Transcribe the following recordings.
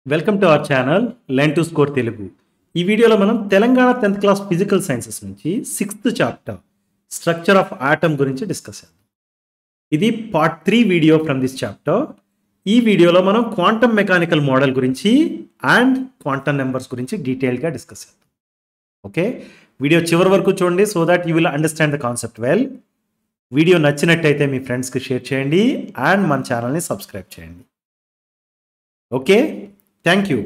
Welcome to our channel learn to score Telugu ఈ వీడియోలో మనం Telangana tenth class physical sciences నుంచి sixth chapter structure of atom గురించి discuss చేద్దాం ఇది part three video from this chapter ఈ వీడియోలో మనం క్వాంటమ్ మెకానికల్ మోడల్ గురించి అండ్ క్వాంటమ్ నెంబర్స్ గురించి డీటెయిల్గా డిస్కస్ చేద్దాం ఓకే వీడియో చివరి వరకు చూడండి so that you will understand the concept well video నచ్చినట్టయితే మీ ఫ్రెండ్స్కి షేర్ చేయండి అండ్ మన ఛానల్ని సబ్స్క్రైబ్ చేయండి ఓకే థ్యాంక్ యూ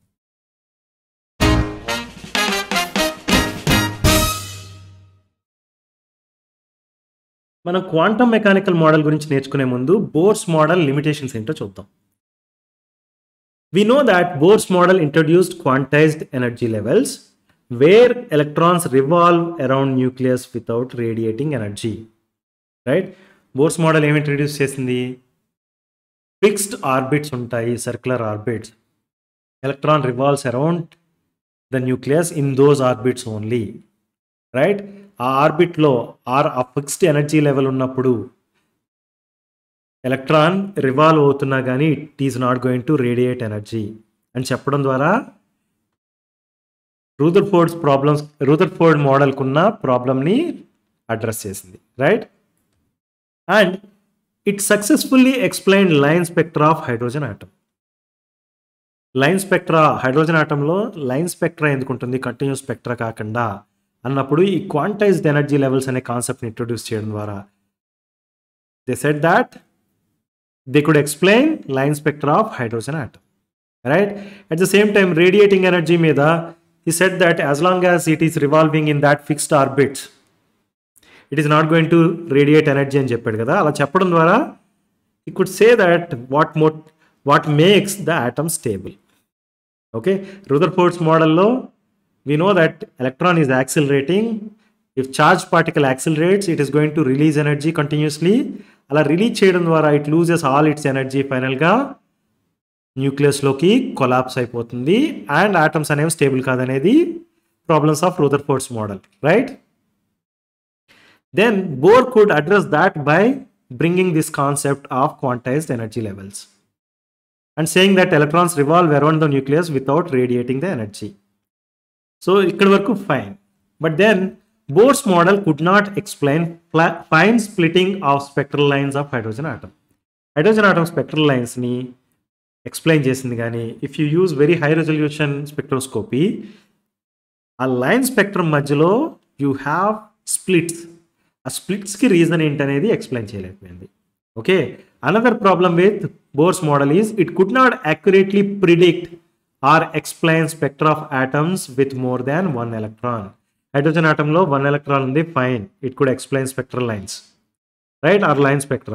మనం క్వాంటమ్ మెకానికల్ మోడల్ గురించి నేర్చుకునే ముందు బోర్స్ మోడల్ లిమిటేషన్స్ ఏంటో చూద్దాం We know that Bohr's model introduced quantized energy levels where electrons revolve around nucleus without radiating energy. Right? Bohr's model ఏమి ఇంట్రడ్యూస్ చేసింది fixed orbits ఉంటాయి circular orbits electron revolves around the nucleus in those orbits only right ఆ ఆర్బిట్లో or ఆ fixed energy level ఉన్నప్పుడు electron revolve అవుతున్నా కానీ it is not going to radiate energy అని చెప్పడం ద్వారా Rutherford's problems Rutherford మోడల్కున్న ప్రాబ్లమ్ని అడ్రస్ చేసింది right and it successfully explain line spectra of hydrogen atom line spectra hydrogen ఆటంలో లైన్ స్పెక్ట్రా ఎందుకు ఉంటుంది కంటిన్యూస్ స్పెక్ట్రా కాకుండా అన్నప్పుడు ఈ క్వాంటైజ్డ్ ఎనర్జీ లెవెల్స్ అనే కాన్సెప్ట్ని ఇంట్రొడ్యూస్ చేయడం ద్వారా they said that they could explain line spectra of hydrogen atom right at the same time radiating energy మీద he said that as long as it is revolving in that fixed orbit it is not going to radiate energy అని చెప్పాడు కదా అలా చెప్పడం ద్వారా he could say that what mo what makes the atom stable okay rutherford's మోడల్లో we know that electron is accelerating if charged particle accelerates it is going to release energy continuously అలా release చేయడం ద్వారా it loses all its energy ఫైనల్గా న్యూక్లియస్లోకి collapse అయిపోతుంది and atoms అనేవి stable కాదనేది problems of Rutherford's model right then Bohr could address that by bringing this concept of quantised energy levels and saying that electrons revolve around the nucleus without radiating the energy so ఇక్కడ వరకు fine but then Bohr's model could not explain fine splitting of spectral lines of hydrogen atom. Hydrogen atom spectral లైన్స్ని explain చేసింది కానీ if you use very high resolution spectroscopy ఆ line spectrum మధ్యలో you have splits ఆ స్ప్లిట్స్కి reason ఏంటనేది explain చేయలేకపోయింది okay another problem with Bohr's model is it could not accurately predict or explain spectra of atoms with more than one electron hydrogen ఆటంలో one electron ఉంది fine it could explain spectral lines right or line spectra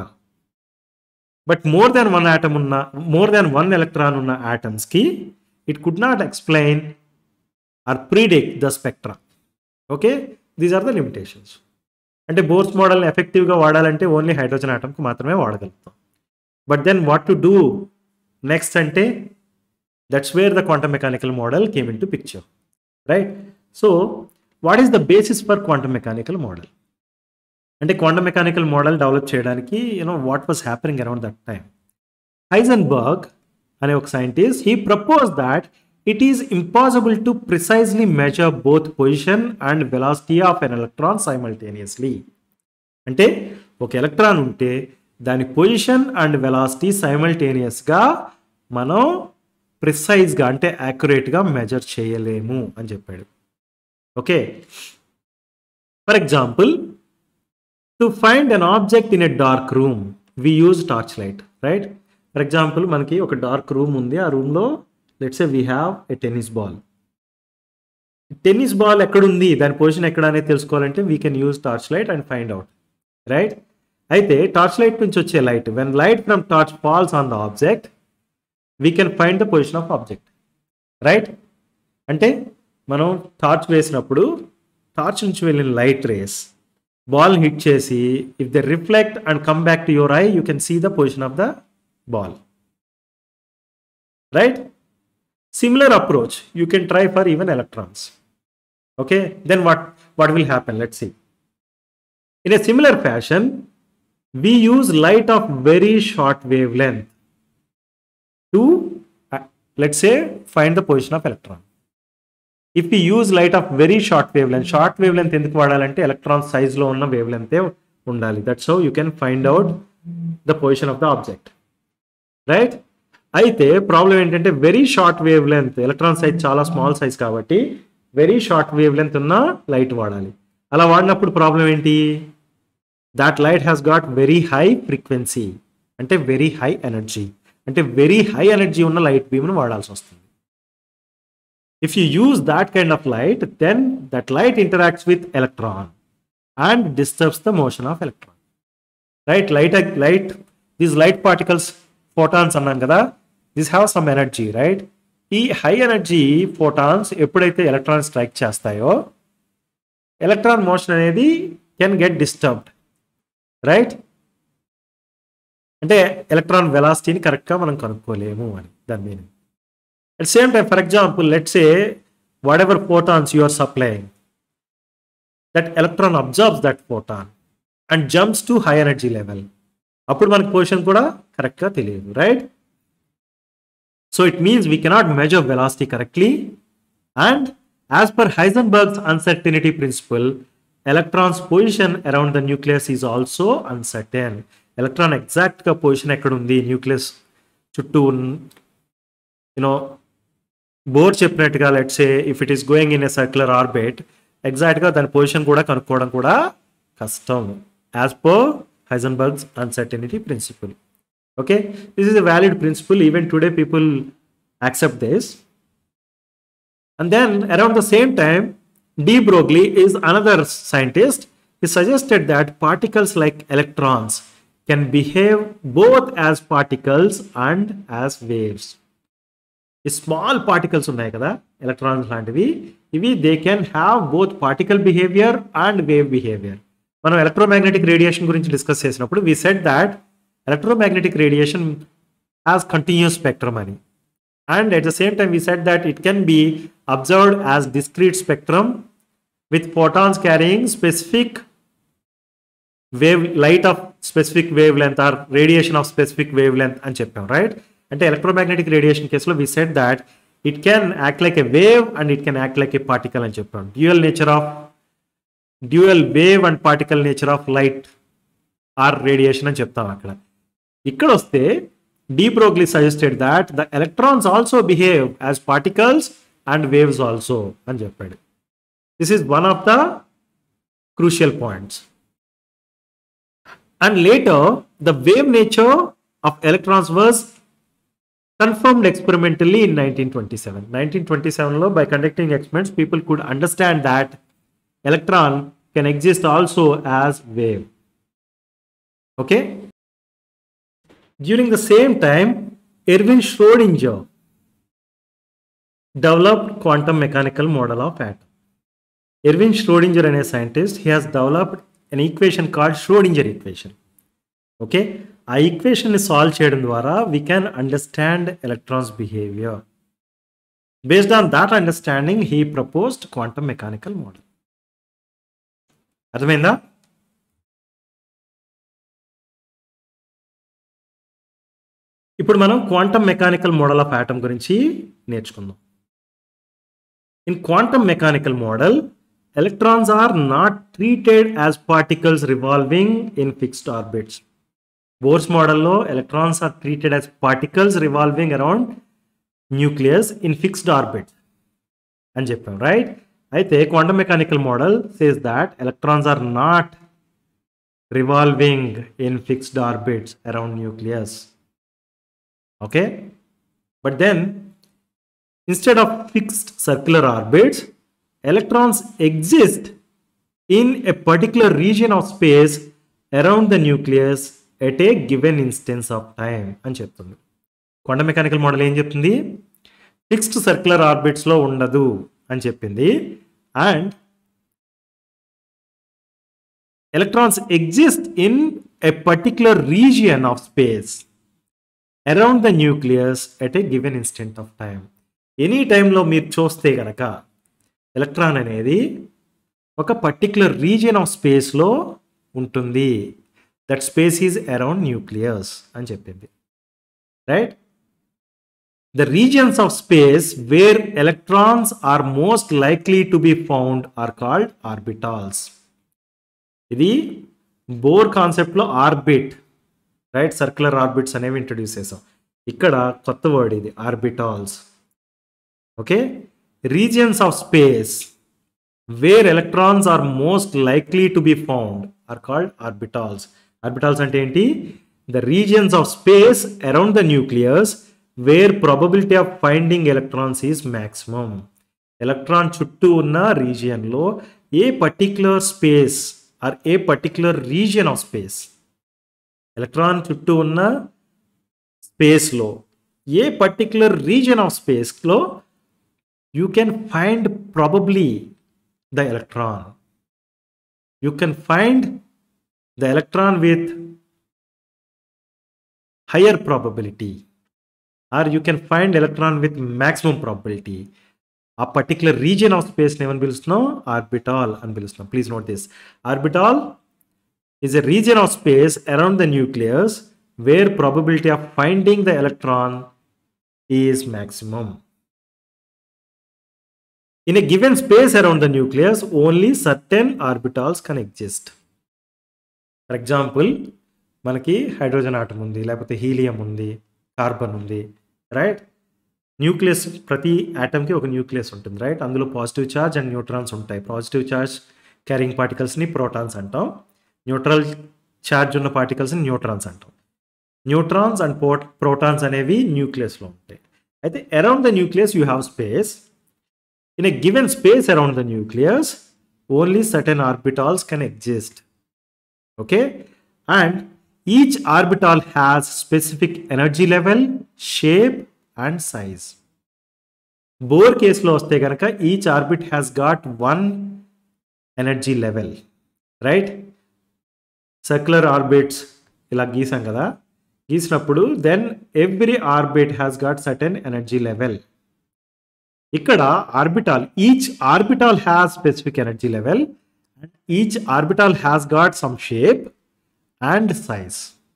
but more than one atom ఉన్న more than one electron ఉన్న ఆటమ్స్కి it could not explain or predict the spectra okay these are the limitations అంటే Bohr's మోడల్ని ఎఫెక్టివ్గా వాడాలంటే only hydrogen ఆటమ్కి మాత్రమే వాడగలుగుతాం but then what to do next అంటే that's where the quantum mechanical model came into picture right so what is the basis for quantum mechanical model అంటే quantum mechanical model develop చేయడానికి you know what was happening around that time Heisenberg అనే ఒక scientist he propose that it is impossible to precisely measure both position and velocity of an electron simultaneously అంటే ఒక electron ఉంటే దాని position and velocity సైమల్టేనియస్గా మనం ప్రిసైజ్గా అంటే యాక్యురేట్గా measure చేయలేము అని చెప్పాడు okay for example to find an object in a dark room we use torchlight right for example మనకి ఒక డార్క్ రూమ్ ఉంది ఆ రూమ్లో let's a we have a tennis ball tennis ball ఎక్కడుంది దాని పొజిషన్ ఎక్కడ అనేది తెలుసుకోవాలంటే we can use torch light and find out right అయితే టార్చ్ లైట్ నుంచి వచ్చే light when light from torch falls on the object we can find the position of object right అంటే మనం టార్చ్ వేసినప్పుడు టార్చ్ నుంచి వెళ్ళిన లైట్ రేస్ బాల్ హిట్ చేసి if the reflect and come back to your I you can see the position of the ball right similar approach you can try for even electrons okay then what what will happen let see in a similar fashion we use light of very short wavelength to let's say find the position of electron if you use light of very short wavelength short wavelength ఎందుకు వాడాలంటే electron సైజ్లో ఉన్న వేవ్ లెంతే ఉండాలి that's how you can find out the position of the object right అయితే problem ఏంటంటే very short wavelength electron size చాలా స్మాల్ సైజ్ కాబట్టి వెరీ షార్ట్ వేవ్ లెంత్ ఉన్న లైట్ వాడాలి అలా వాడినప్పుడు ప్రాబ్లం ఏంటి that light has got very high frequency అంటే వెరీ హై ఎనర్జీ అంటే వెరీ హై ఎనర్జీ ఉన్న లైట్ బీమ్ను వాడాల్సి వస్తుంది if you use that kind of light then that light interacts with electron and disturbs the motion of electron right light light these light particles photons అన్నాం కదా this have some energy right ఈ high energy photons ఎప్పుడైతే electron strike చేస్తాయో electron motion అనేది can get disturbed right అంటే electron వెలాసిటీని కరెక్ట్గా మనం కనుక్కోలేము అని దాని meaning at same time for example let's a whatever photons you are supplying that electron absorbs that photon and jumps to high energy level అప్పుడు మనకి పొజిషన్ కూడా కరెక్ట్గా తెలియదు right so it means we cannot measure velocity correctly and as per Heisenberg's uncertainty principle electrons position around the nucleus is also uncertain electron ఎగ్జాక్ట్గా position ఎక్కడ ఉంది న్యూక్లియస్ చుట్టూ యూనో బోర్ చెప్పినట్టుగా let's a if it is going in a circular orbit ఎగ్జాక్ట్గా దాని పొజిషన్ కూడా కనుక్కోవడం కూడా కష్టం as per Heisenberg's uncertainty principle okay this is a valid principle even today people accept this and then around the same time de broglie is another scientist he suggested that particles like electrons can behave both as particles and as waves ఈ small particles ఉన్నాయి కదా electrons లాంటివి ఇవి they can have both particle behaviour and wave behaviour మనం electromagnetic radiation గురించి discuss చేసినప్పుడు we said that electromagnetic radiation has continuous spectrum అని and at the same time we said that it can be observed as discrete spectrum with photons carrying specific wave light of specific wavelength or radiation of specific wavelength అని చెప్పాం right అంటే electromagnetic radiation కేసులో we said that it can act like a wave and it can act like a particle అని చెప్పాం dual nature of dual wave and particle nature of light or radiation అని చెప్తాం అక్కడ ఇక్కడ వస్తే de Broglie suggested that the electrons also behave as particles and waves also అని చెప్పాడు this is one of the crucial points and later the wave nature of electrons was confirmed experimentally in nineteen twenty seven nineteen twenty సెవెన్లో by conducting experiments people could understand that electron can exist also as wave okay during the same time erwin schrodinger developed quantum mechanical model of atom erwin schrodinger and a scientist he has developed an equation called schrodinger equation okay ఆ ఈక్వేషన్ని solve చేయడం ద్వారా we can understand electrons behaviour based on that understanding he proposed quantum mechanical model అర్థమైందా ఇప్పుడు మనం quantum mechanical model of atom గురించి నేర్చుకుందాం in quantum mechanical model electrons are not treated as particles revolving in fixed orbits Bohr's మోడల్లో electrons are treated as particles revolving around nucleus in fixed orbit అని చెప్పాం right అయితే quantum mechanical model says that electrons are not revolving in fixed orbits around nucleus okay but then instead of fixed circular orbits electrons exist in a particular region of space around the nucleus at a given instance of time అని చెప్తుంది quantum mechanical model ఏం చెప్తుంది fixed circular ఆర్బిట్స్లో ఉండదు అని చెప్పింది and electrons exist in a particular region of space around the nucleus at a given instant of time any టైంలో మీరు చూస్తే కనుక ఎలక్ట్రాన్ అనేది ఒక పర్టిక్యులర్ రీజియన్ ఆఫ్ స్పేస్లో ఉంటుంది that space is around nucleus అని చెప్పింది right the regions of space where electrons are most likely to be found are called orbitals ఇది బోర్ కాన్సెప్ట్లో ఆర్బిట్ రైట్ సర్క్యులర్ ఆర్బిట్స్ అనేవి ఇంట్రడ్యూస్ చేసాం ఇక్కడ కొత్త వర్డ్ ఇది orbitals okay regions of space where electrons are most likely to be found are called orbitals orbitals అంటే ఏంటి the regions of space around the nucleus where probability of finding electrons is maximum electron చుట్టూ ఉన్న రీజియన్లో a particular space or a particular region of space electron చుట్టూ ఉన్న స్పేస్లో a particular region of స్పేస్లో you can find probably the electron you can find the electron with higher probability or you can find electron with maximum probability ఆ particular region of space ఏమని పిలుస్తున్నాం orbital అని పిలుస్తున్నాం please note this orbital is a region of space around the nucleus where probability of finding the electron is maximum in a given space around the nucleus only certain orbitals can exist for example మనకి hydrogen atom ఉంది లేకపోతే helium ఉంది carbon ఉంది right nucleus ప్రతి ఆటమ్కి ఒక nucleus ఉంటుంది right అందులో positive charge and neutrons ఉంటాయి పాజిటివ్ ఛార్జ్ క్యారింగ్ పార్టికల్స్ని ప్రోటాన్స్ అంటాం న్యూట్రల్ ఛార్జ్ ఉన్న పార్టికల్స్ని న్యూట్రాన్స్ అంటాం న్యూట్రాన్స్ అండ్ పో ప్రోటాన్స్ అనేవి న్యూక్లియస్లో ఉంటాయి అయితే around the nucleus you have space in a given space around the nucleus only certain orbitals can exist okay and each orbital has specific energy level shape and size Bohr కేసులో వస్తే కనుక each orbit has got one energy level right circular orbits ఇలా గీసాం కదా గీసినప్పుడు then every orbit has got certain energy level ఇక్కడ orbital each orbital has specific energy level and each orbital has got some shape and size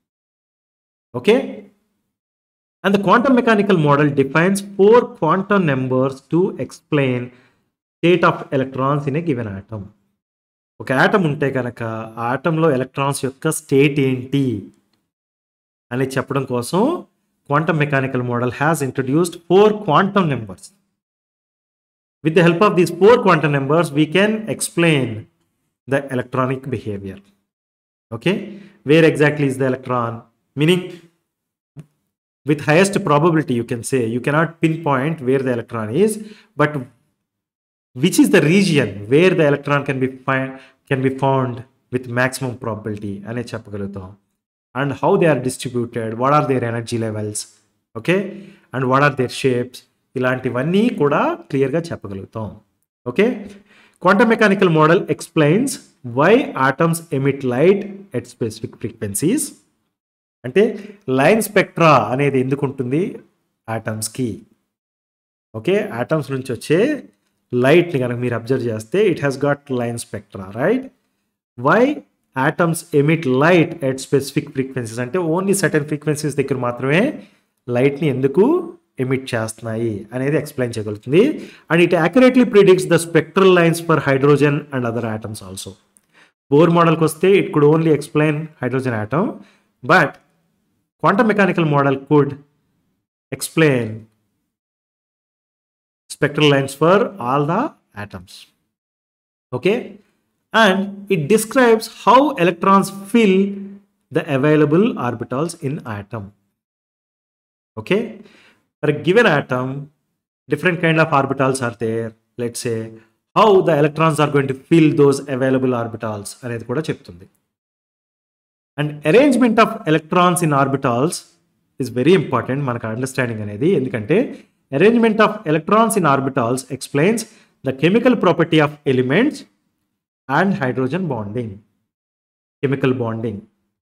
okay and the quantum mechanical model defines four quantum numbers to explain state of electrons in a given atom ఒక atom ఉంటే కనుక ఆ ఆటంలో electrons యొక్క state ఏంటి అని చెప్పడం కోసం quantum mechanical model has introduced four quantum numbers with the help of these four quantum numbers we can explain the electronic behavior okay where exactly is the electron meaning with highest probability you can say you cannot pinpoint where the electron is but which is the region where the electron can be find can be found with maximum probability అనే చెప్పగలుగుతాం and how they are distributed what are their energy levels okay and what are their shapes ఇలాంటివన్నీ కూడా క్లియర్గా చెప్పగలుగుతాం okay quantum mechanical model explains why atoms emit light at specific frequencies అంటే line spectra అనేది ఎందుకు ఉంటుంది ఆటమ్స్కి ఓకే ఆటమ్స్ నుంచి వచ్చే లైట్ని కనుక మీరు అబ్జర్వ్ చేస్తే it has got line spectra right why atoms emit light at specific frequencies అంటే ఓన్లీ సర్టెన్ ఫ్రీక్వెన్సీస్ దగ్గర మాత్రమే లైట్ని ఎందుకు ఎమిట్ చేస్తున్నాయి అనేది ఎక్స్ప్లెయిన్ చేయగలుగుతుంది and it accurately predicts the spectral lines for hydrogen and other atoms also Bohr మోడల్కి వస్తే it could only explain hydrogen atom but quantum mechanical model could explain spectral lines for all the atoms. Okay, and it describes how electrons fill the available orbitals in atom. Okay, for a given atom, different kind of orbitals are there. Let's say how the electrons are going to fill those available orbitals అనేది కూడా చెప్తుంది and arrangement of electrons in orbitals is very important మనకు understanding అనేది ఎందుకంటే arrangement of electrons in orbitals explains the chemical property of elements and hydrogen bonding chemical bonding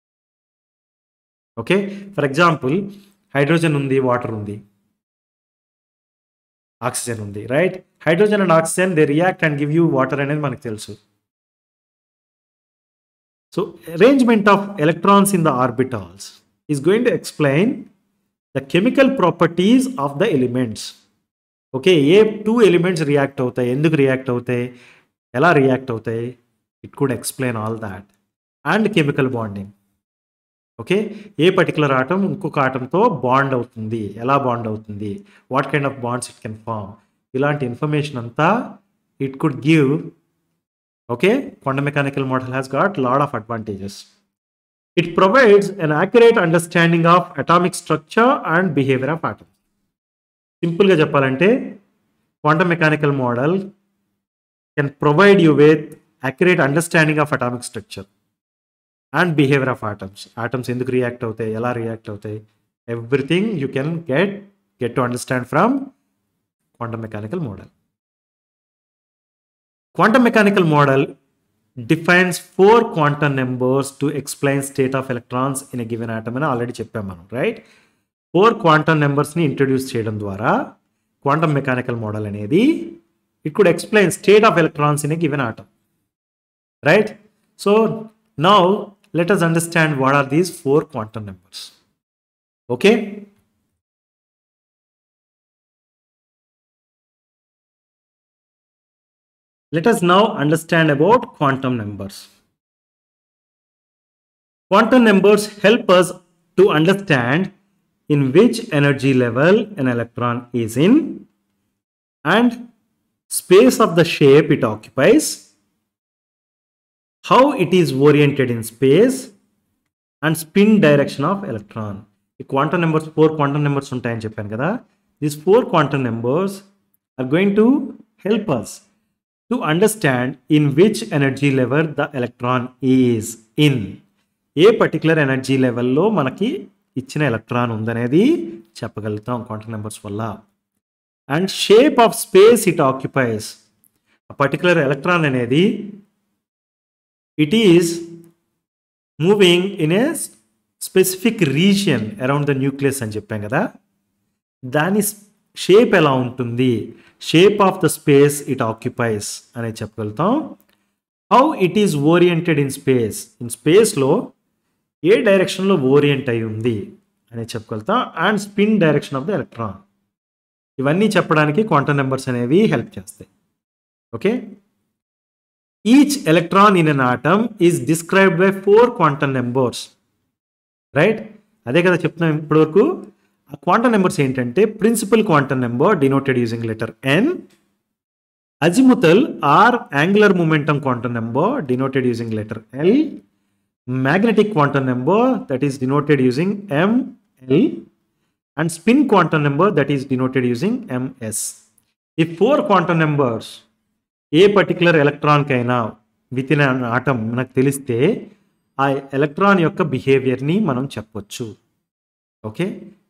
okay for example hydrogen ఉంది water ఉంది oxygen ఉంది right hydrogen and oxygen they react and give you water అనేది మనకు తెలుసు so arrangement of electrons in the orbitals is going to explain the chemical properties of the elements okay a two elements react అవుతాయి ఎందుకు react అవుతాయి ఎలా react అవుతాయి it could explain all that and chemical bonding okay a particular atom ఇంకొక ఆటంతో bond అవుతుంది ఎలా bond అవుతుంది what kind of bonds it can form ఇలాంటి ఇన్ఫర్మేషన్ అంతా it could give okay quantum mechanical model has got lot of advantages it provides an accurate understanding of atomic structure and behaviour of atoms సింపుల్గా చెప్పాలంటే quantum mechanical model can provide you with accurate understanding of atomic structure and behaviour of atoms atoms ఎందుకు react అవుతాయి ఎలా react అవుతాయి everything you can get get to understand from quantum mechanical model quantum mechanical model defines four quantum numbers to explain state of electrons in a given atom అని already చెప్పాం మనం right four quantum నెంబర్స్ని introduce చేయడం ద్వారా quantum mechanical model అనేది it could explain state of electrons in a given atom right so now let us understand what are these four quantum numbers okay let us now understand about quantum numbers quantum numbers help us to understand in which energy level an electron is in and space of the shape it occupies how it is oriented in space and spin direction of electron ఈ quantum numbers four quantum numbers ఉంటాయని చెప్పాను కదా these four quantum numbers are going to help us to understand in which energy level the electron is in a particular energy లెవెల్లో మనకి ఇచ్చిన electron ఉందనేది చెప్పగలుగుతాం quantum numbers వల్ల and shape of space it occupies ఆ particular electron అనేది it is moving in a specific region around the nucleus అని చెప్పాం కదా దాని షేప్ ఎలా ఉంటుంది shape of the space it occupies అనేది చెప్పగలుగుతాం how it is oriented in space in స్పేస్లో ఏ డైరెక్షన్లో ఓరియంట్ అయి ఉంది అనేది చెప్పగలుగుతాం and spin direction of the electron ఇవన్నీ చెప్పడానికి క్వాంటమ్ నెంబర్స్ అనేవి హెల్ప్ చేస్తాయి okay each electron in an atom is described by four quantum numbers right అదే కదా చెప్తున్నాం ఇప్పటివరకు ఆ క్వాంటమ్ నెంబర్స్ ఏంటంటే principal quantum number denoted using letter N azimuthal or angular momentum quantum number denoted using letter L magnetic quantum number that is denoted using ML and spin quantum number that is denoted using MS ఈ four quantum numbers ఏ particular ఎలక్ట్రాన్కైనా within an atom మనకు తెలిస్తే ఆ electron యొక్క బిహేవియర్ని మనం చెప్పొచ్చు okay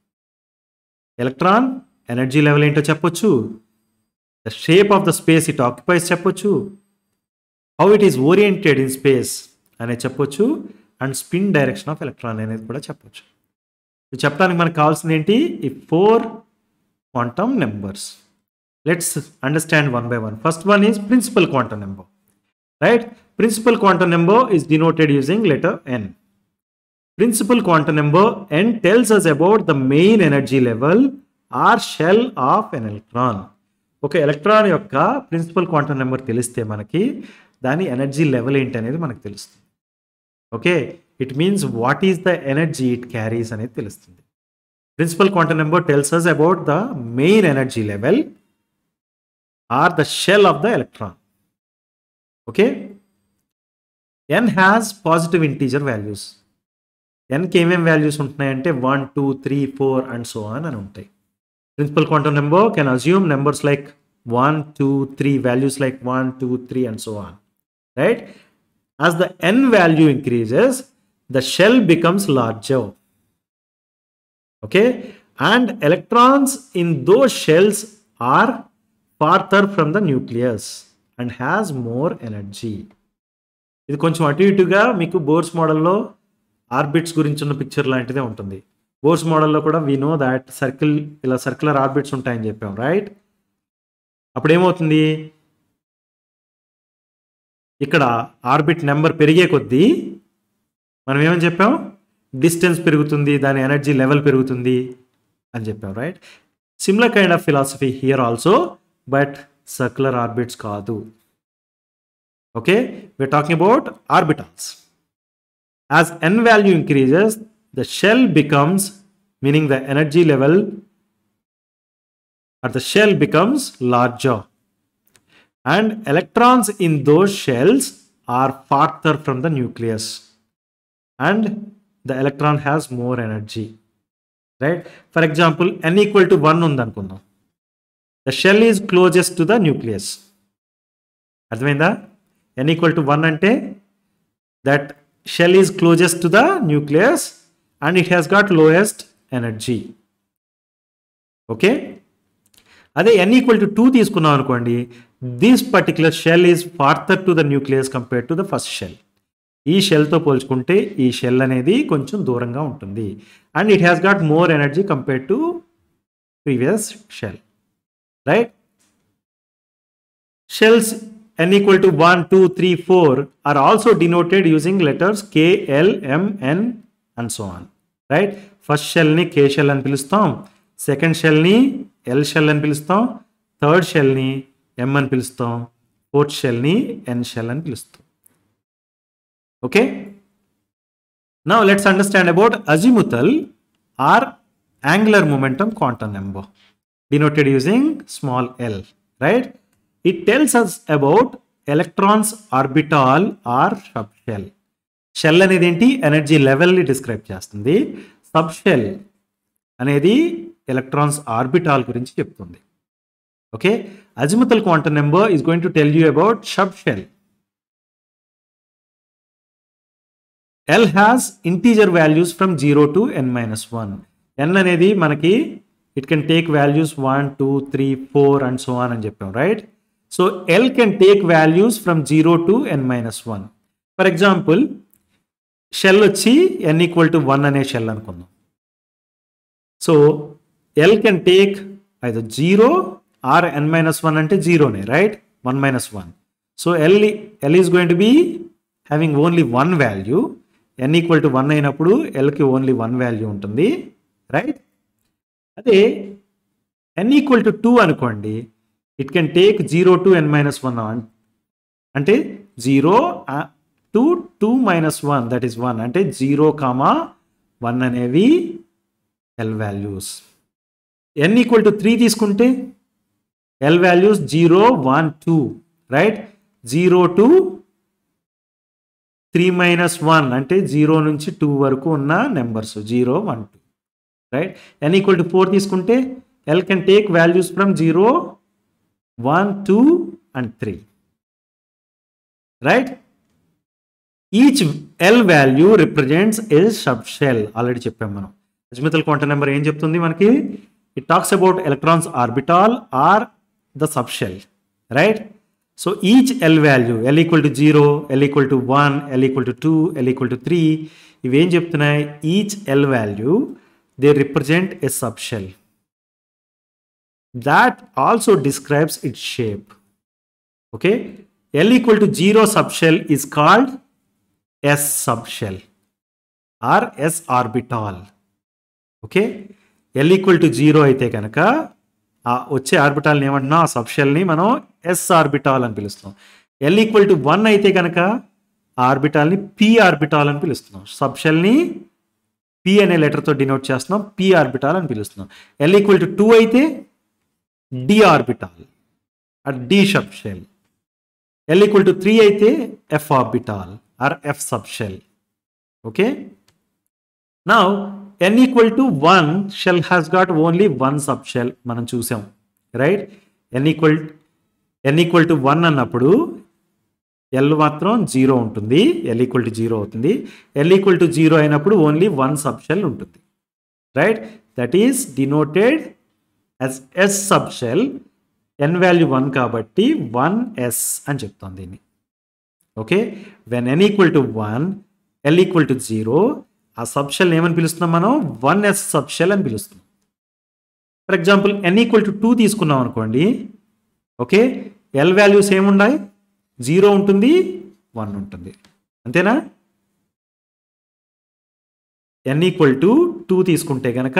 electron energy level ఏంటో చెప్పొచ్చు the shape of the space it occupies చెప్పొచ్చు how it is oriented in space అనేది చెప్పొచ్చు and spin direction of electron అనేది కూడా చెప్పొచ్చు చెప్పడానికి మనకు కావాల్సింది ఏంటి ఈ four quantum numbers let's understand one by one. First one is principal quantum number, right? Principal quantum number is denoted using letter n. Principal quantum number n tells us about the main energy level or shell of an electron. ఒక electron యొక్క principal quantum number తెలిస్తే మనకి దాని energy level ఏంటి అనేది మనకు తెలుస్తుంది okay it means what is the energy it carries అనేది తెలుస్తుంది principal quantum number tells us about the main energy level are the shell of the electron. Okay? n has positive integer values. nకి ఏమేమి values ఉంటున్నాయంటే one two three four and so on అని ఉంటాయి principal quantum number can assume numbers like one two three values like one two three and so on right as the N value increases the shell becomes larger okay and electrons in those shells are farther from the nucleus and has more energy ఇది కొంచెం అటు ఇటుగా మీకు bores మోడల్లో orbits గురించి ఉన్న picture లాంటిదే ఉంటుంది బోర్స్ మోడల్లో కూడా వీ నో దాట్ సర్కిల్ ఇలా సర్క్యులర్ ఆర్బిట్స్ ఉంటాయని చెప్పాం రైట్ అప్పుడు ఏమవుతుంది ఇక్కడ ఆర్బిట్ నెంబర్ పెరిగే కొద్దీ మనం ఏమని చెప్పాం డిస్టెన్స్ పెరుగుతుంది దాని ఎనర్జీ లెవెల్ పెరుగుతుంది అని చెప్పాం right similar kind of philosophy here also but circular orbits కాదు okay we're talking about orbitals as n value increases the shell becomes meaning the energy level or the shell becomes larger and electrons in those shells are farther from the nucleus and the electron has more energy right for example n equal to 1 ఉందనుకుందాం the shell is closest to the nucleus అర్థమైందా n equal to 1 అంటే that shell is closest to the nucleus and it has got lowest energy okay అదే n equal to two తీసుకున్నాం అనుకోండి this particular shell is farther to the nucleus compare to the first shell ఈ షెల్తో పోల్చుకుంటే ఈ shell అనేది కొంచెం దూరంగా ఉంటుంది and it has got more energy compare to previous shell right shells n equal to 1, 2, 3, 4 are also denoted using letters K, L, M, N and so on. Right? First షెల్ని K shell అని పిలుస్తాం second షెల్ని L shell అని పిలుస్తాం third షెల్ని ఎం అని పిలుస్తాం fourth షెల్ని ఎన్ shell అని పిలుస్తాం okay now let's understand about azimuthal or angular momentum quantum number denoted using small l right it tells us about electrons orbital or subshell shell అనేది ఏంటి energy లెవెల్ని describe చేస్తుంది సబ్ షెల్ అనేది electrons orbital గురించి చెప్తుంది okay azimuthal quantum number is going to tell you about subshell L has integer values from zero to N minus one N అనేది మనకి it can take values one two three four and so on అని చెప్పాం right so L can take values from zero to N minus one for example shell వచ్చి N equal to one అనే shell అనుకుందాం so L can take ఐదు zero or N minus one అంటే జీరోనే right one minus one so L L is going to be having only one value N equal to one అయినప్పుడు ఎల్కి only one value ఉంటుంది right అదే ఎన్ equal to two అనుకోండి it can take zero to N minus one అంటే zero to two minus one that is one అంటే zero comma one అనేవి L values N equal to three తీసుకుంటే L values zero one two right zero to three minus one అంటే zero నుంచి two వరకు ఉన్న numbers zero one two right N equal to four తీసుకుంటే L can take values from zero one two and three right each L value represents a subshell already చెప్పాం మనం azimuthal quantum number ఏం చెప్తుంది మనకి it talks about electrons orbital or the subshell right so each L value L equal to zero L equal to one L equal to two L equal to three ఇవేం చెప్తున్నాయి each L value they represent a subshell that also describes its shape. Okay, L equal to 0 subshell is called S subshell or S orbital. Okay L equal to zero అయితే కనుక ఆ వచ్చే ఆర్బిటాల్ని ఏమంటున్నాం ఆ సబ్షెల్ని మనం yes orbital అని పిలుస్తాం L equal to one అయితే కనుక ఆ ఆర్బిటాల్ని పి ఆర్బిటాల్ అని పిలుస్తున్నాం సబ్షెల్ని పి అనే లెటర్తో డినోట్ చేస్తున్నాం పి ఆర్బిటాల్ అని పిలుస్తున్నాం ఎల్ ఈక్వల్ టు టూ అయితే D orbital or D subshell L equal to three అయితే F orbital or F subshell okay now N equal to one shell has got only one subshell మనం చూసాం right N equal N equal to one అన్నప్పుడు L మాత్రం zero ఉంటుంది L equal to zero అవుతుంది L equal to zero అయినప్పుడు only one subshell ఉంటుంది right that is denoted as S subshell N value one కాబట్టి one S అని చెప్తాం దీన్ని okay when N equal to one L equal to zero ఆ subshell ఏమని పిలుస్తున్నాం మనం వన్ ఎస్ సబ్ షెల్ అని పిలుస్తున్నాం for example N equal to two తీసుకున్నాం అనుకోండి ఓకే ఎల్ వాల్యూస్ ఏమున్నాయి జీరో ఉంటుంది వన్ ఉంటుంది అంతేనా ఎన్ ఈక్వల్ టు టూ తీసుకుంటే కనుక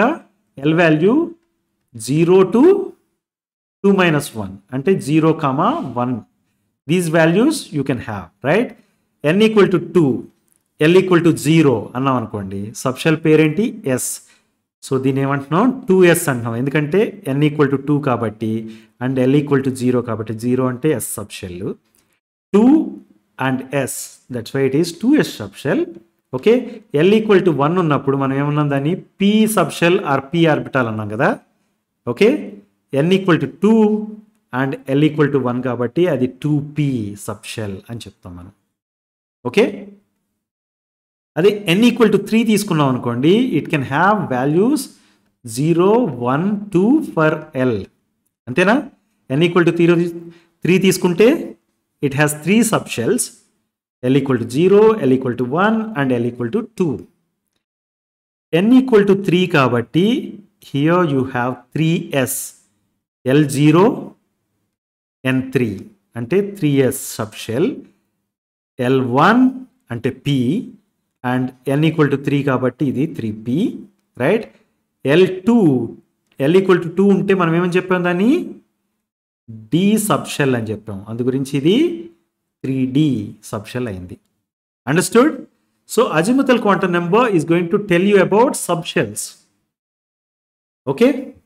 L value zero to two minus one అంటే zero comma one these values you can have right N equal to two L equal to zero అన్నాం అనుకోండి subshell పేరేంటి yes so దీన్ని ఏమంటున్నాం two S అంటున్నాం ఎందుకంటే ఎన్ ఈక్వల్ టు టూ కాబట్టి and L equal to zero కాబట్టి zero అంటే S subshell two and S that's why it is two S subshell okay L equal to one ఉన్నప్పుడు మనం ఏమన్నాం దాన్ని P subshell or P orbital అన్నాం కదా okay N equal to two and L equal to one కాబట్టి అది two P subshell అని చెప్తాం మనం ఓకే అదే ఎన్ ఈక్వల్ టు త్రీ తీసుకున్నాం అనుకోండి it can have values zero one two for L అంతేనా N equal to three three తీసుకుంటే it has three subshells L equal to zero L equal to one and L equal to two N equal to three కాబట్టి here you have three S L zero N three అంటే three S subshell L one అంటే P and N equal to three కాబట్టి ఇది three P right L two L equal to two ఉంటే మనం ఏమని చెప్పాం దాన్ని డి సబ్షెల్ అని చెప్పాం అందు గురించి ఇది త్రీ డి సబ్షెల్ అయింది understood so azimuthal quantum number is going to tell you about subshells okay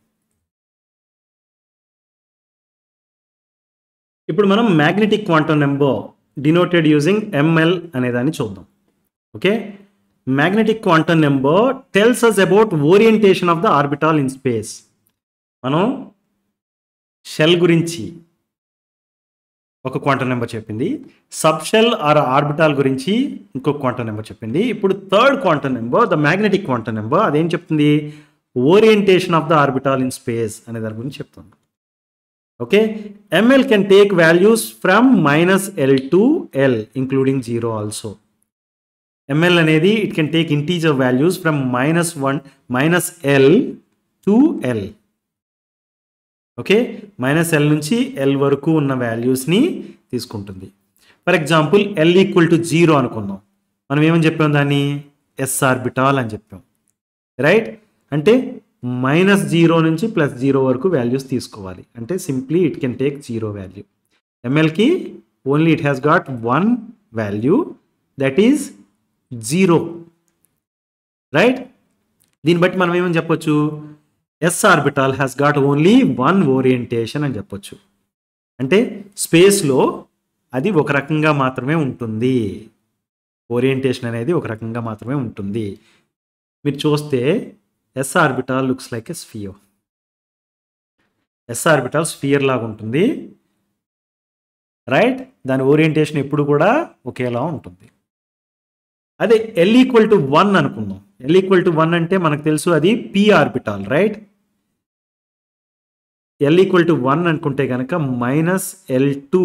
ఇప్పుడు మనం magnetic quantum number denoted using ML అనేదాన్ని చూద్దాం okay magnetic quantum number tells us about orientation of the orbital in space మనం shell గురించి ఒక quantum number చెప్పింది subshell or orbital గురించి ఇంకొక క్వాంటమ్ నెంబర్ చెప్పింది ఇప్పుడు third quantum number the magnetic quantum number అదేం చెప్తుంది orientation of the orbital in space అనే దాని గురించి చెప్తుంది okay ML can take values from minus L to L including zero also ML అనేది it can take integer values from minus one minus L to L okay minus L నుంచి L వరకు ఉన్న వాల్యూస్ని తీసుకుంటుంది for example L equal to zero అనుకుందాం మనం ఏమని చెప్పాం దాన్ని ఎస్ ఆర్బిటాల్ అని చెప్పాం రైట్ అంటే మైనస్ జీరో నుంచి ప్లస్ జీరో వరకు వాల్యూస్ తీసుకోవాలి అంటే simply it can take zero value ఎంఎల్కి only it has got one value that is zero right దీన్ని బట్టి మనం ఏమని చెప్పొచ్చు S orbital has got only one orientation అని చెప్పొచ్చు అంటే స్పేస్లో అది ఒక రకంగా మాత్రమే ఉంటుంది ఓరియంటేషన్ అనేది ఒక రకంగా మాత్రమే ఉంటుంది మీరు చూస్తే S orbital looks like a sphere S orbital sphere లాగా ఉంటుంది రైట్ దాని ఓరియంటేషన్ ఎప్పుడు కూడా ఒకేలా ఉంటుంది అదే ఎల్ ఈక్వల్ టు వన్ అనుకుందాం ఎల్ ఈక్వల్ టు వన్ అంటే మనకు తెలుసు అది P orbital right L equal to one అనుకుంటే కనుక మైనస్ ఎల్ టు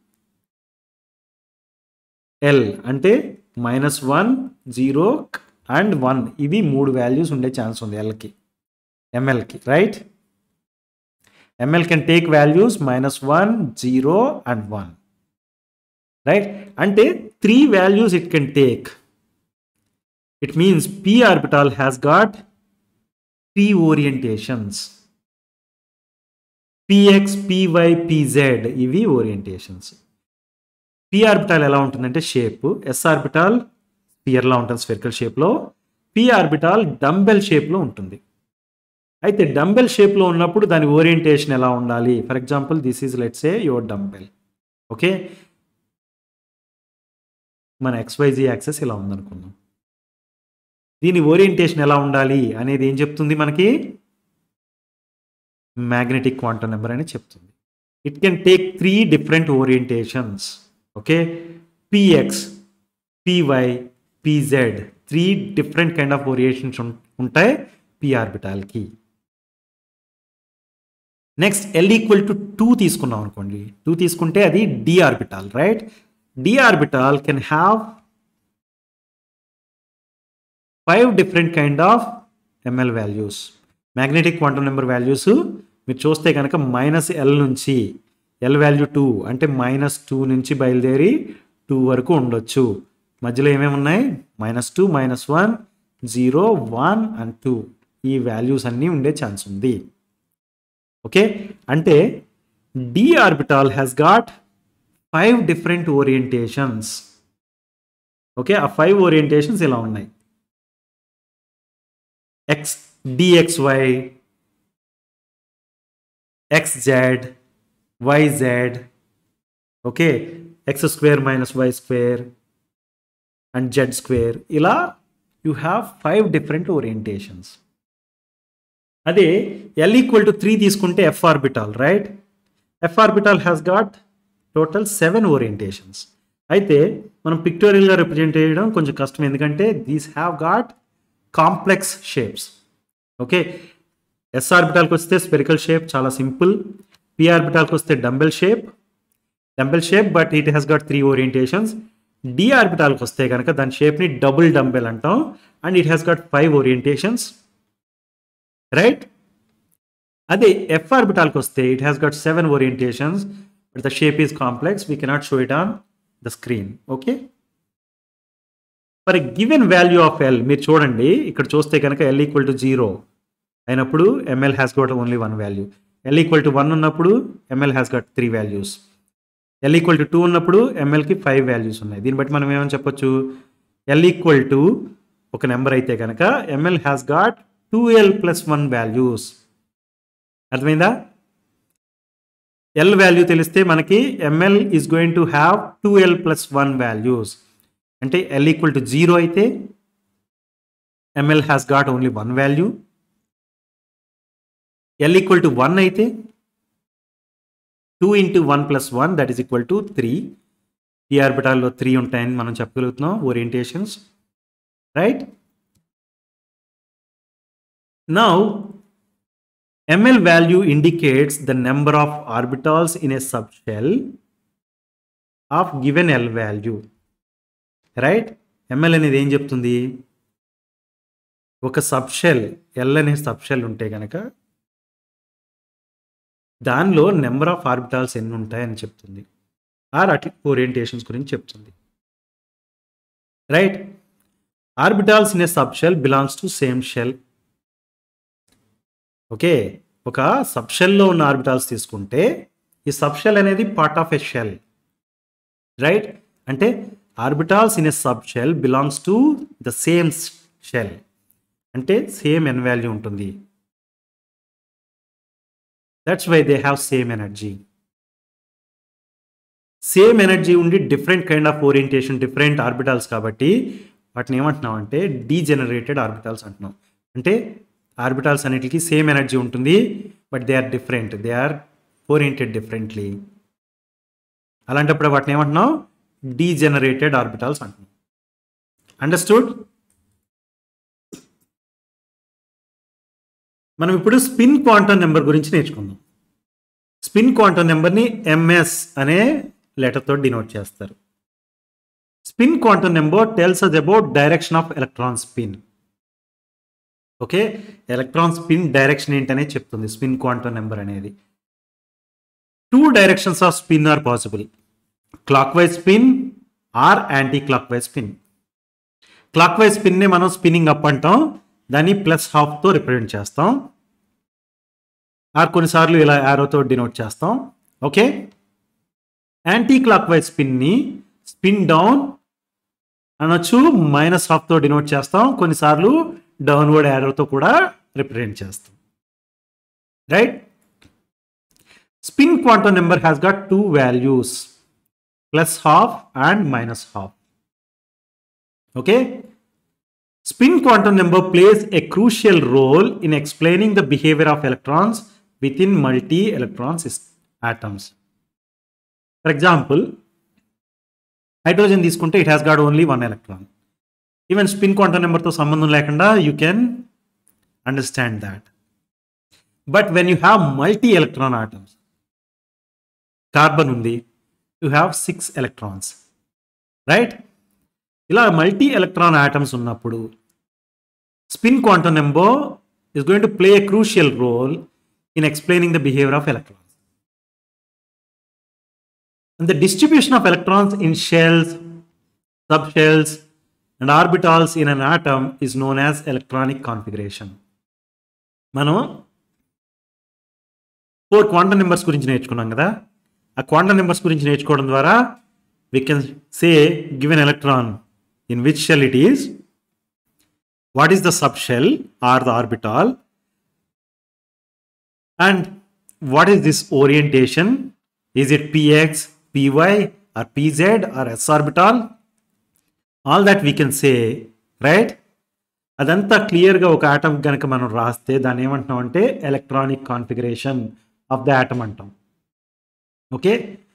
ఎల్ అంటే minus one zero and one ఇవి మూడు వాల్యూస్ ఉండే ఛాన్స్ ఉంది ఎల్కి ఎంఎల్కి right M L can take values minus one zero and one right అంటే three values it can take it means p orbital has got three orientations px py pz ఇవి orientations p orbital ఎలా ఉంటుందంటే shape yes orbital స్పియర్లా ఉంటుంది spherical షేప్లో p orbital dumbbell షేప్లో ఉంటుంది అయితే dumbbell షేప్లో ఉన్నప్పుడు దాని ఓరియంటేషన్ ఎలా ఉండాలి for example this is let's a your dumbbell okay మన ఎక్స్వైజీ యాక్సెస్ ఇలా ఉందనుకుందాం దీని ఓరియంటేషన్ ఎలా ఉండాలి అనేది ఏం చెప్తుంది మనకి మ్యాగ్నెటిక్ క్వాంటమ్ నెంబర్ అని చెప్తుంది it can take three different orientations okay P X P Y P Z three different kind of orientations ఉంటాయి పి ఆర్బిటాల్కి next L equal to two తీసుకున్నాం అనుకోండి టూ తీసుకుంటే అది D orbital right D orbital can have five different kind of M L values magnetic quantum number values మీరు చూస్తే కనుక minus L నుంచి ఎల్ వాల్యూ టూ అంటే మైనస్ టూ నుంచి బయలుదేరి టూ వరకు ఉండొచ్చు మధ్యలో ఏమేమి ఉన్నాయి minus two minus one zero one and two ఈ వాల్యూస్ అన్నీ ఉండే ఛాన్స్ ఉంది ఓకే అంటే D orbital has got five different orientations okay ఆ ఫైవ్ ఓరియంటేషన్స్ ఇలా ఉన్నాయి X D X Y X Z Y Z okay X square minus Y square and Z square ఇలా you have five different orientations అదే L equal to three తీసుకుంటే F orbital right F orbital has got total seven orientations అయితే మనం పిక్టోరియల్గా represent చేయడం కొంచెం కష్టం ఎందుకంటే these have got complex shapes okay S ఆర్బిటాల్కి వస్తే స్పెరికల్ షేప్ చాలా సింపుల్ పి ఆర్బిటాల్కి వస్తే dumbbell shape dumbbell shape but it has got three orientations D ఆర్బిటాల్కి వస్తే కనుక దాని షేప్ని డబుల్ డంబెల్ అంటాం and it has got five orientations right అదే ఎఫ్ ఆర్బిటాల్కి వస్తే it has got seven orientations but the shape is complex we cannot show it on the screen okay for given value of L మీరు చూడండి ఇక్కడ చూస్తే కనుక L equal to zero అయినప్పుడు M L has got only one value L equal to one ఉన్నప్పుడు M L has got three values L equal to two ఉన్నప్పుడు ఎంఎల్కి five values ఉన్నాయి దీన్ని బట్టి మనం ఏమని చెప్పొచ్చు ఎల్ ఈక్వల్ టు ఒక నెంబర్ అయితే కనుక M L has got two L plus one values అర్థమైందా ఎల్ వాల్యూ తెలిస్తే మనకి M L is going to have two L plus one values అంటే ఎల్ ఈక్వల్ టు జీరో అయితే M L has got only one value L equal to one అయితే two into one plus one that is equal to three ఈ ఆర్బిటాల్లో three ఉంటాయని మనం చెప్పగలుగుతున్నాం orientations right now ML value indicates the number of orbitals in a subshell of given L value right M L అనేది ఏం చెప్తుంది ఒక subshell L అనే సబ్ షెల్ ఉంటే కనుక దానిలో నెంబర్ ఆఫ్ ఆర్బిటాల్స్ ఎన్ని ఉంటాయని చెప్తుంది ఆర్ అటు ఓరియంటేషన్స్ గురించి చెప్తుంది right orbitals in a subshell belongs to same shell okay ఒక సబ్ షెల్లో ఉన్న ఆర్బిటాల్స్ తీసుకుంటే ఈ సబ్ షెల్ అనేది part of a shell right అంటే orbitals in a subshell belongs to the same shell అంటే సేమ్ ఎన్ వాల్యూ ఉంటుంది that's why they have same energy same energy ఉండి different kind of orientation different orbitals కాబట్టి వాటిని ఏమంటున్నాం అంటే డీజెనరేటెడ్ orbitals అంటున్నాం అంటే ఆర్బిటాల్స్ అన్నిటికీ సేమ్ ఎనర్జీ ఉంటుంది but they are different they are oriented differently అలాంటప్పుడు వాటిని ఏమంటున్నాం డీజెనరేటెడ్ ఆర్బిటాల్స్ అంటున్నాం అండర్స్టూడ్ మనం ఇప్పుడు స్పిన్ క్వాంటమ్ నెంబర్ గురించి నేర్చుకుందాం స్పిన్ క్వాంటమ్ నెంబర్ని ఎంఎస్ అనే లెటర్తో డినోట్ చేస్తారు spin quantum number tells us about direction of electron spin okay electron spin direction ఏంటనే చెప్తుంది స్పిన్ క్వాంటమ్ నెంబర్ అనేది two directions of spin are possible clock wise spin or clock wise spin clock wise స్పిన్ని మనం spinning up అంటాం దాన్ని plus హాఫ్తో represent చేస్తాం or కొన్నిసార్లు ఇలా యారోతో డినోట్ చేస్తాం ఓకే యాంటీ క్లాక్ వైజ్ స్పిన్ని స్పిన్ డౌన్ అనొచ్చు మైనస్ హాఫ్తో డినోట్ చేస్తాం కొన్నిసార్లు డౌన్వర్డ్ యారోతో కూడా రిప్రజెంట్ చేస్తాం right spin quantum number has got two values plus half and minus half okay spin quantum number plays a crucial role in explaining the behaviour of electrons within multi electrons atoms for example hydrogen తీసుకుంటే it has got only one electron even spin quantum నెంబర్తో సంబంధం లేకుండా you can understand that but when you have multi electron atoms carbon ఉంది you have six electrons right ఇలా multi electron atoms ఉన్నప్పుడు spin quantum number is going to play a crucial role in explaining the behavior of electrons. And the distribution of electrons in shells, subshells, and orbitals in an atom is known as electronic configuration. మనం four quantum numbers గురించి నేర్చుకున్నాం కదా ఆ quantum numbers గురించి నేర్చుకోవడం ద్వారా we can say given electron in which shell it is what is the subshell or the orbital and what is this orientation? Is it px, py, or pz, or s orbital? All that we can say, right? అదంతా క్లియర్గా ఒక atom కనుక మనం రాస్తే దాన్ని ఏమంటున్నాం అంటే electronic configuration of the atom అంటాం ఓకే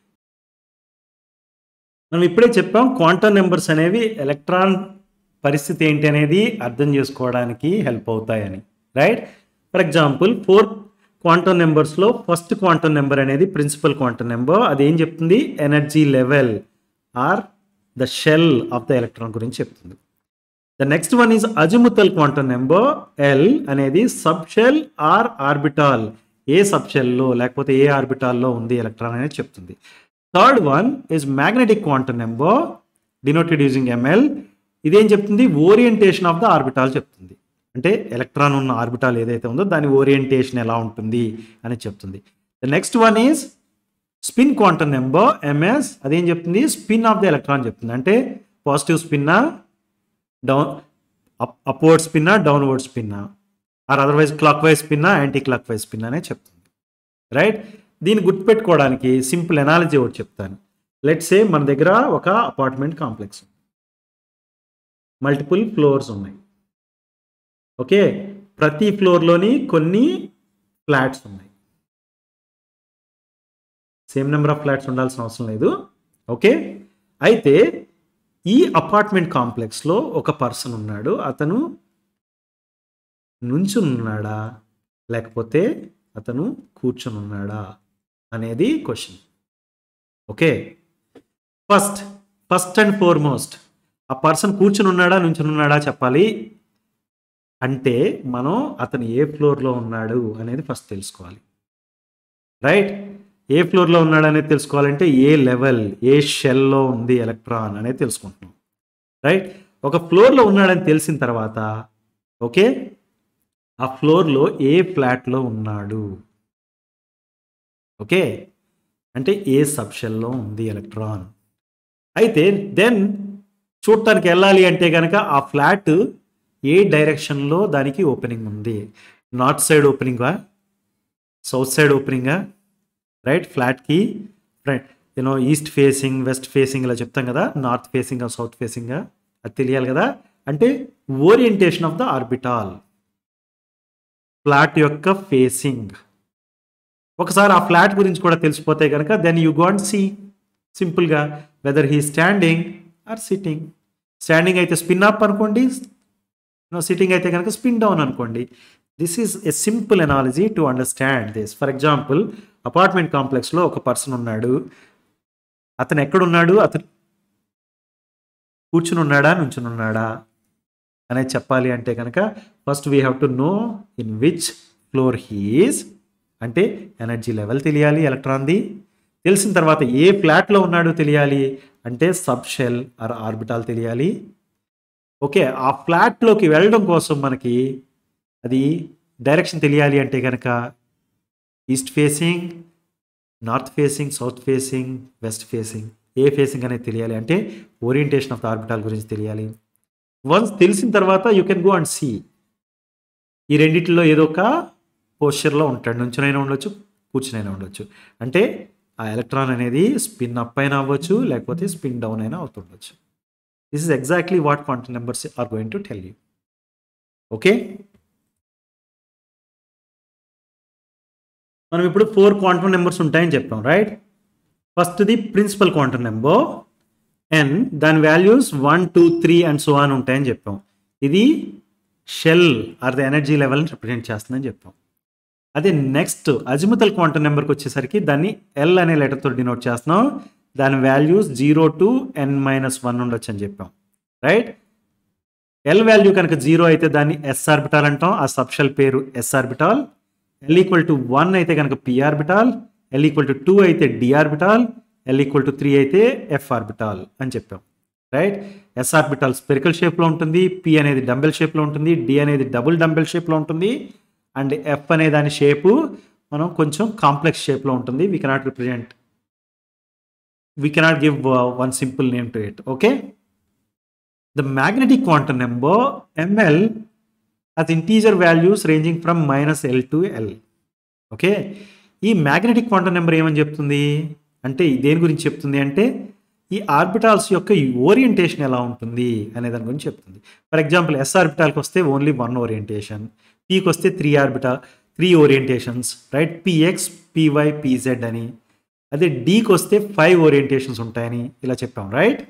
మనం ఇప్పుడే చెప్పాం క్వాంటమ్ నెంబర్స్ అనేవి ఎలక్ట్రాన్ పరిస్థితి ఏంటి అనేది అర్థం చేసుకోవడానికి హెల్ప్ అవుతాయని right for example four quantum నెంబర్స్లో ఫస్ట్ క్వాంటమ్ నెంబర్ అనేది ప్రిన్సిపల్ క్వాంటమ్ నెంబర్ అది ఏం చెప్తుంది energy level or the shell of the electron గురించి చెప్తుంది the next one is azimuthal quantum number L అనేది సబ్ షెల్ ఆర్ ఆర్బిటాల్ ఏ sub షెల్లో లేకపోతే ఏ ఆర్బిటాల్లో ఉంది ఎలక్ట్రాన్ అనేది చెప్తుంది third one is magnetic quantum number denoted using M L ఇదేం చెప్తుంది ఓరియంటేషన్ ఆఫ్ ద ఆర్బిటాల్ చెప్తుంది అంటే ఎలక్ట్రాన్ ఉన్న ఆర్బిటాల్ ఏదైతే ఉందో దాని ఓరియంటేషన్ ఎలా ఉంటుంది అని చెప్తుంది the next one is spin quantum number M S అదేం చెప్తుంది స్పిన్ ఆఫ్ ద ఎలక్ట్రాన్ చెప్తుంది అంటే పాజిటివ్ స్పిన్నా డౌన్ అప్వర్డ్ స్పిన్నా డౌన్వర్డ్ స్పిన్నా ఆర్ అదర్వైజ్ క్లాక్ వైజ్ స్పిన్నా యాంటీ క్లాక్ వైజ్ స్పిన్ అనే చెప్తుంది రైట్ దీన్ని గుర్తుపెట్టుకోవడానికి సింపుల్ ఎనాలజీ ఒకటి చెప్తాను లెట్స్ సే మన దగ్గర ఒక అపార్ట్మెంట్ కాంప్లెక్స్ మల్టిపుల్ ఫ్లోర్స్ ఉన్నాయి ఓకే ప్రతి ఫ్లోర్లోని కొన్ని ఫ్లాట్స్ ఉన్నాయి సేమ్ నెంబర్ ఆఫ్ ఫ్లాట్స్ ఉండాల్సిన అవసరం లేదు ఓకే అయితే ఈ అపార్ట్మెంట్ కాంప్లెక్స్లో ఒక పర్సన్ ఉన్నాడు అతను నుంచుని ఉన్నాడా లేకపోతే అతను కూర్చొని ఉన్నాడా అనేది question okay first first and foremost ఆ పర్సన్ కూర్చుని ఉన్నాడా నుంచుని ఉన్నాడా చెప్పాలి అంటే మనం అతను ఏ ఫ్లోర్లో ఉన్నాడు అనేది ఫస్ట్ తెలుసుకోవాలి రైట్ ఏ ఫ్లోర్లో ఉన్నాడు అనేది తెలుసుకోవాలంటే ఏ లెవెల్ ఏ షెల్లో ఉంది ఎలక్ట్రాన్ అనేది తెలుసుకుంటున్నాం రైట్ ఒక ఫ్లోర్లో ఉన్నాడని తెలిసిన తర్వాత ఓకే ఆ ఫ్లోర్లో ఏ ఫ్లాట్లో ఉన్నాడు ఓకే అంటే ఏ సబ్షెల్లో ఉంది ఎలక్ట్రాన్ అయితే దెన్ చూడటానికి వెళ్ళాలి అంటే కనుక ఆ ఫ్లాట్ ఏ డైరెక్షన్లో దానికి ఓపెనింగ్ ఉంది నార్త్ సైడ్ ఓపెనింగా సౌత్ సైడ్ ఓపెనింగా రైట్ ఫ్లాట్కి right you know east facing west facing ఇలా చెప్తాం కదా నార్త్ ఫేసింగ్ సౌత్ ఫేసింగ్ అది తెలియాలి కదా అంటే orientation of the orbital flat యొక్క ఫేసింగ్ ఒకసారి ఆ ఫ్లాట్ గురించి కూడా తెలిసిపోతే కనుక దెన్ యూ గోంట్ సీ సింపుల్గా whether he standing or sitting standing అయితే స్పిన్ అప్ అనుకోండి సిట్టింగ్ అయితే కనుక స్పిన్ డౌన్ అనుకోండి this is a simple analogy to understand this for example apartment కాంప్లెక్స్లో ఒక పర్సన్ ఉన్నాడు అతను ఎక్కడున్నాడు అతను కూర్చుని ఉన్నాడా నుంచుని ఉన్నాడా అనేది చెప్పాలి అంటే కనుక first we have to know in which floor he's అంటే ఎనర్జీ లెవెల్ తెలియాలి ఎలక్ట్రాన్ది తెలిసిన తర్వాత ఏ ఫ్లాట్లో ఉన్నాడో తెలియాలి అంటే సబ్ షెల్ ఆర్ ఆర్బిటాల్ తెలియాలి ఓకే ఆ ఫ్లాట్లోకి వెళ్ళడం కోసం మనకి అది డైరెక్షన్ తెలియాలి అంటే కనుక east facing north facing south facing west facing ఏ ఫేసింగ్ అనేది తెలియాలి అంటే ఓరియంటేషన్ ఆఫ్ ద ఆర్బిటాల్ గురించి తెలియాలి వన్స్ తెలిసిన తర్వాత you can go and see ఈ రెండిట్లో ఏదో ఒక పోస్చర్లో ఉంటాడు నుంచునైనా ఉండొచ్చు కూర్చునైనా ఉండొచ్చు అంటే ఆ ఎలక్ట్రాన్ అనేది స్పిన్ అప్ అయినా అవ్వచ్చు లేకపోతే స్పిన్ డౌన్ అయినా అవుతుండొచ్చు this is exactly what quantum numbers are going to tell you okay మనం ఇప్పుడు ఫోర్ క్వాంటమ్ నెంబర్స్ ఉంటాయని చెప్పాం రైట్ ఫస్ట్ది ప్రిన్సిపల్ క్వాంటమ్ నెంబర్ ఎన్ దాని values one two three and so అని ఉంటాయని చెప్పాం ఇది షెల్ ఆర్ ద ఎనర్జీ లెవెల్ని రిప్రజెంట్ చేస్తుందని చెప్పాం అదే నెక్స్ట్ అజిముతల్ క్వాంటమ్ నెంబర్కి వచ్చేసరికి దాన్ని ఎల్ అనే లెటర్తో డినోట్ చేస్తున్నాం దాని values zero to N minus one ఉండొచ్చు అని చెప్పాం రైట్ ఎల్ వాల్యూ కనుక జీరో అయితే దాన్ని ఎస్ ఆర్బిటాల్ అంటాం ఆ సబ్షెల్ పేరు S orbital L equal to one అయితే కనుక P orbital L equal to two అయితే D orbital L equal to three అయితే ఎఫ్ ఆర్బిటాల్ అని చెప్పాం రైట్ ఎస్ ఆర్బిటాల్ స్పెరికల్ షేప్లో ఉంటుంది పి అనేది డంబెల్ షేప్లో ఉంటుంది డి అనేది డబుల్ డంబెల్ షేప్లో ఉంటుంది అండ్ ఎఫ్ అనే దాని షేపు మనం కొంచెం కాంప్లెక్స్ షేప్లో ఉంటుంది we cannot represent we cannot give one simple name to it okay the magnetic quantum number M L has integer values ranging from minus L to L okay ఈ magnetic quantum number ఏమని చెప్తుంది అంటే దేని గురించి చెప్తుంది అంటే ఈ ఆర్బిటాల్స్ యొక్క ఓరియంటేషన్ ఎలా ఉంటుంది అనే దాని గురించి చెప్తుంది ఫర్ ఎగ్జాంపుల్ ఎస్ ఆర్బిటాల్కి వస్తే ఓన్లీ వన్ ఓరియంటేషన్ పీకి వస్తే three orbital three orientations right P X P Y P Z అని అదే డీకి వస్తే ఫైవ్ ఓరియంటేషన్స్ ఉంటాయని ఇలా చెప్పాం right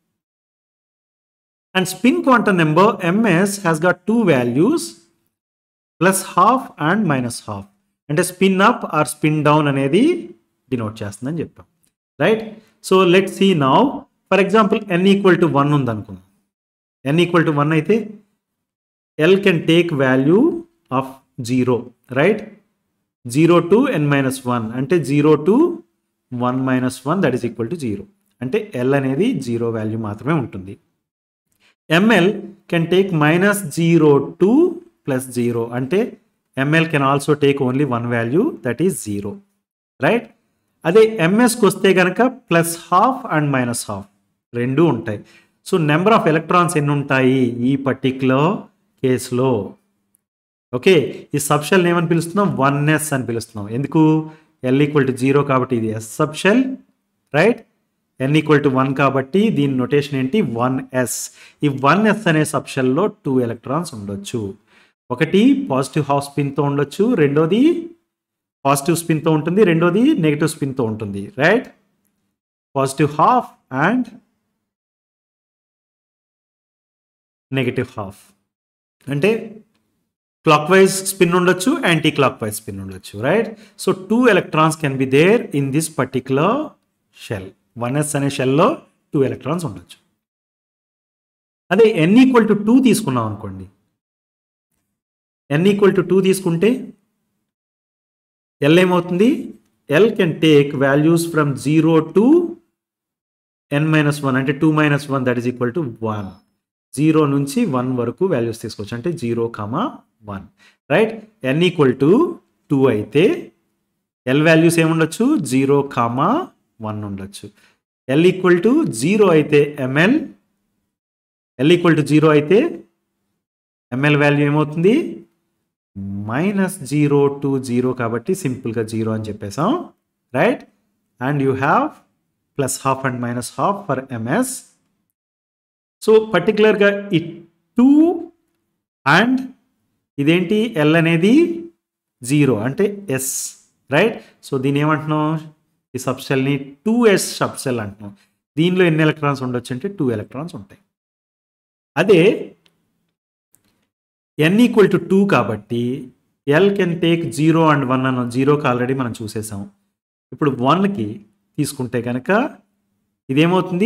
and spin quantum number M S has got two values plus half and minus half అంటే spin up or spin down అనేది డినోట్ చేస్తుందని చెప్పాం right so let see now for example N equal to one ఉంది అనుకుందాం N equal to one అయితే L can take value of zero right zero to N minus one అంటే zero to one minus one that is equal to zero అంటే l అనేది zero value మాత్రమే ఉంటుంది m l can take minus zero to plus zero అంటే m l can also take only one value that is zero right అదే ఎంఎస్కి వస్తే కనుక plus half and minus half రెండు ఉంటాయి సో నెంబర్ ఆఫ్ ఎలక్ట్రాన్స్ ఎన్ని ఉంటాయి ఈ పర్టిక్యులర్ కేసులో ఓకే ఈ సబ్షెల్ ఏమని పిలుస్తున్నాం వన్ ఎస్ అని పిలుస్తున్నాం ఎందుకు ఎల్ ఈక్వల్ టు జీరో కాబట్టి ఇది s subshell right N equal to one కాబట్టి దీని నొటేషన్ ఏంటి వన్ ఎస్ ఈ వన్ ఎస్ అనే సబ్షెల్లో టూ ఎలక్ట్రాన్స్ ఉండొచ్చు ఒకటి పాజిటివ్ హాఫ్ స్పిన్తో ఉండొచ్చు రెండోది పాజిటివ్ స్పిన్తో ఉంటుంది రెండోది నెగిటివ్ స్పిన్తో ఉంటుంది right positive half and negative half అంటే క్లాక్ వైజ్ స్పిన్ ఉండొచ్చు యాంటీ క్లాక్ వైజ్ స్పిన్ ఉండొచ్చు right so two electrons can be there in this particular shell one s అనే షెల్లో టూ ఎలక్ట్రాన్స్ ఉండొచ్చు అదే ఎన్ ఈక్వల్ టు టూ తీసుకున్నాం అనుకోండి n equal to two తీసుకుంటే ఎల్ ఏమవుతుంది l can take values from zero to N minus one అంటే two minus one that is equal to one zero నుంచి వన్ వరకు వాల్యూస్ తీసుకోవచ్చు అంటే zero comma one right N equal to two అయితే l values ఏముండొచ్చు zero comma one ఉండొచ్చు l equal to zero అయితే m l l equal to zero అయితే ఎంఎల్ వాల్యూ ఏమవుతుంది మైనస్ జీరో టు జీరో కాబట్టి సింపుల్గా జీరో అని చెప్పేసాం right and you have plus half and minus half for m s so పర్టికులర్గా ఈ టూ అండ్ ఇదేంటి ఎల్ అనేది జీరో అంటే ఎస్ రైట్ సో దీని ఏమంటున్నాం ఈ సబ్సెల్ని టూ ఎస్ సబ్సెల్ అంటున్నాం దీనిలో ఎన్ని ఎలక్ట్రాన్స్ ఉండొచ్చు అంటే టూ ఎలక్ట్రాన్స్ ఉంటాయి అదే ఎన్ ఈక్వల్ టు టూ కాబట్టి l can take zero and one అన్న జీరోకి ఆల్రెడీ మనం చూసేసాం ఇప్పుడు వన్కి తీసుకుంటే కనుక ఇదేమవుతుంది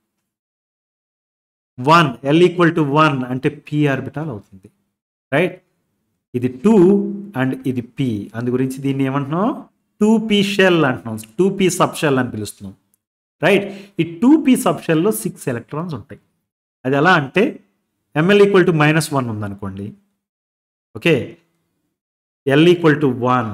one L equal to one అంటే పి ఆర్బిటాల్ అవుతుంది రైట్ ఇది టూ అండ్ ఇది పి అందు గురించి దీన్ని ఏమంటున్నాం టూ పీ షెల్ అంటున్నాం టూ పీ సబ్ షెల్ అని పిలుస్తున్నాం రైట్ ఈ టూ పీ సబ్ షెల్లో సిక్స్ ఎలక్ట్రాన్స్ ఉంటాయి అది ఎలా అంటే m l equal to minus one ఉందనుకోండి okay L equal to one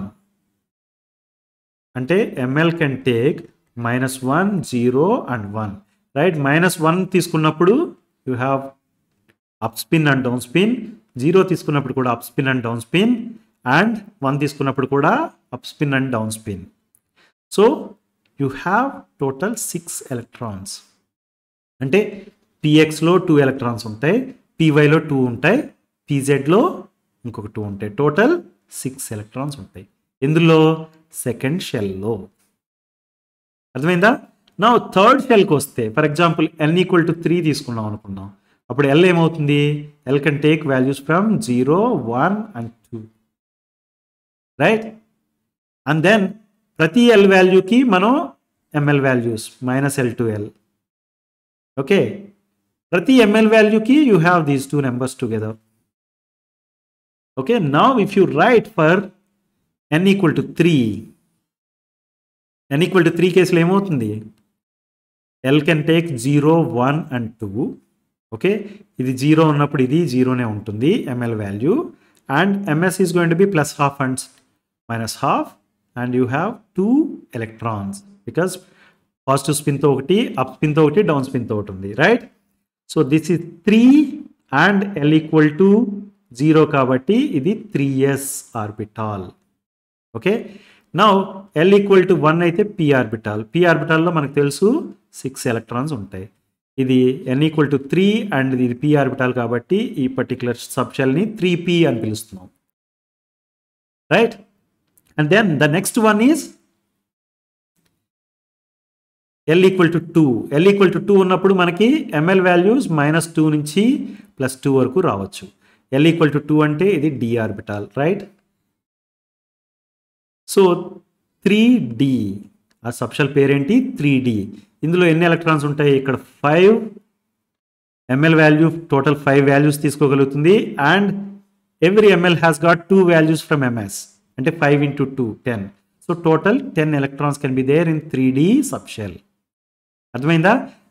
అంటే m l can take minus one zero and one right minus one తీసుకున్నప్పుడు you have up spin and down spin zero తీసుకున్నప్పుడు కూడా up spin and down spin and one తీసుకున్నప్పుడు కూడా up spin and down spin so you have total six electrons అంటే పిఎక్స్లో two electrons ఉంటాయి పీవైలో two ఉంటాయి పీజెడ్లో ఇంకొక టూ ఉంటాయి టోటల్ సిక్స్ ఎలక్ట్రాన్స్ ఉంటాయి ఎందులో సెకండ్ షెల్లో అర్థమైందా నా థర్డ్ షెల్కి వస్తే for example N equal to three తీసుకున్నాం అనుకుందాం అప్పుడు ఎల్ ఏమవుతుంది l can take values from zero one and two right and then ప్రతి ఎల్ వాల్యూకి మనం m l values minus L to L okay ప్రతి ఎంఎల్ వాల్యూకి you have these two numbers together okay now if you write for n equal to three n equal to three కేసులో ఏమవుతుంది l can take zero one and two okay ఇది zero ఉన్నప్పుడు ఇది జీరోనే ఉంటుంది m l value and ms is going to be plus half and minus half and you have two electrons because positive స్పిన్తో ఒకటి up స్పిన్తో ఒకటి డౌన్ స్పిన్తో ఒకటి ఉంది right so this is three and L equal to zero కాబట్టి ఇది three s orbital okay now l equal to one అయితే పి ఆర్బిటాల్ పి ఆర్బిటాల్లో మనకు తెలుసు సిక్స్ ఎలక్ట్రాన్స్ ఉంటాయి ఇది n equal to three and ఇది పి ఆర్బిటాల్ కాబట్టి ఈ పర్టికులర్ సబ్షెల్ని త్రీ పి అని పిలుస్తున్నాం right and then the next one is L equal to two L equal to two ఉన్నప్పుడు మనకి ఎంఎల్ వాల్యూస్ మైనస్ టూ నుంచి ప్లస్ టూ వరకు రావచ్చు ఎల్ ఈక్వల్ టు టూ అంటే ఇది d orbital right so three d ఆ subshell పేరేంటి three D ఇందులో ఎన్ని ఎలక్ట్రాన్స్ ఉంటాయి ఇక్కడ five m l value total five values తీసుకోగలుగుతుంది and every m l has got two values from m s అంటే five into two ten so total ten electrons can be there in three D subshell అర్థమైందా